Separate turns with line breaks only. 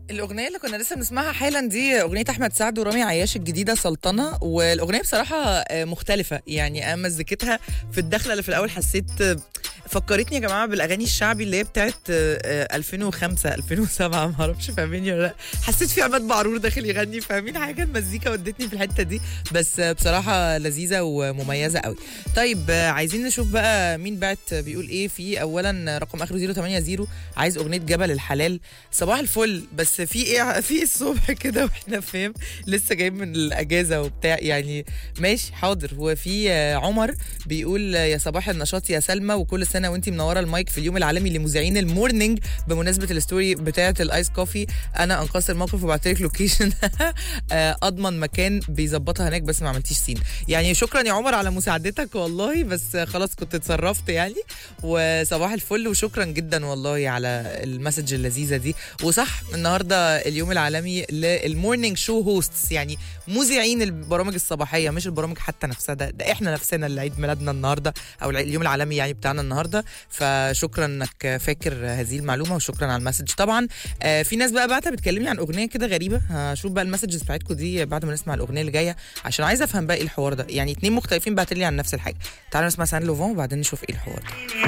الاغنيه اللي كنا لسه بنسمعها حالا دي اغنيه احمد سعد ورامي عياش الجديده سلطنه والاغنيه بصراحه آه، مختلفه يعني انا مزيكتها في الدخله اللي في الاول حسيت آه، فكرتني يا جماعه بالاغاني الشعبي اللي هي بتاعت آه، آه، 2005 2007 ما اعرفش فاهميني ولا لا حسيت في عماد بعرور داخل يغني فاهمين حاجه المزيكا ودتني في الحته دي بس آه، بصراحه لذيذه ومميزه قوي طيب آه، عايزين نشوف بقى مين بعت بيقول ايه في اولا رقم اخره 080 عايز اغنيه جبل الحلال صباح الفل بس في ايه في إيه الصبح كده واحنا فاهم لسه جايين من الاجازه وبتاع يعني ماشي حاضر وفي آه، عمر بيقول آه، يا صباح النشاط يا سلمى وكل سنه وانتي منوره المايك في اليوم العالمي لمذيعين المورنينج بمناسبه الستوري بتاعه الايس كوفي انا انقذت الموقف وبعت لك لوكيشن آه، اضمن مكان بيظبطها هناك بس ما عملتيش سين يعني شكرا يا عمر على مساعدتك والله بس آه، خلاص كنت اتصرفت يعني وصباح الفل وشكرا جدا والله على المسج اللذيذه دي وصح النهارده اليوم العالمي للمورنينج شو هوستس يعني مذيعين البرامج الصباحيه مش البرامج حتى نفسها ده, ده احنا نفسنا اللي عيد ميلادنا النهارده او الع- اليوم العالمي يعني بتاعنا النهارده فشكرا انك فاكر هذه المعلومه وشكرا على المسج طبعا آه، في ناس بقى بعتها بتكلمني عن اغنيه كده غريبه هشوف بقى المسجز بتاعتكم دي بعد ما نسمع الاغنيه اللي جايه عشان عايزه افهم بقى ايه الحوار ده يعني اتنين مختلفين بعتوا لي عن نفس الحاجه تعالوا نسمع سان لوفون وبعدين نشوف ايه الحوار ده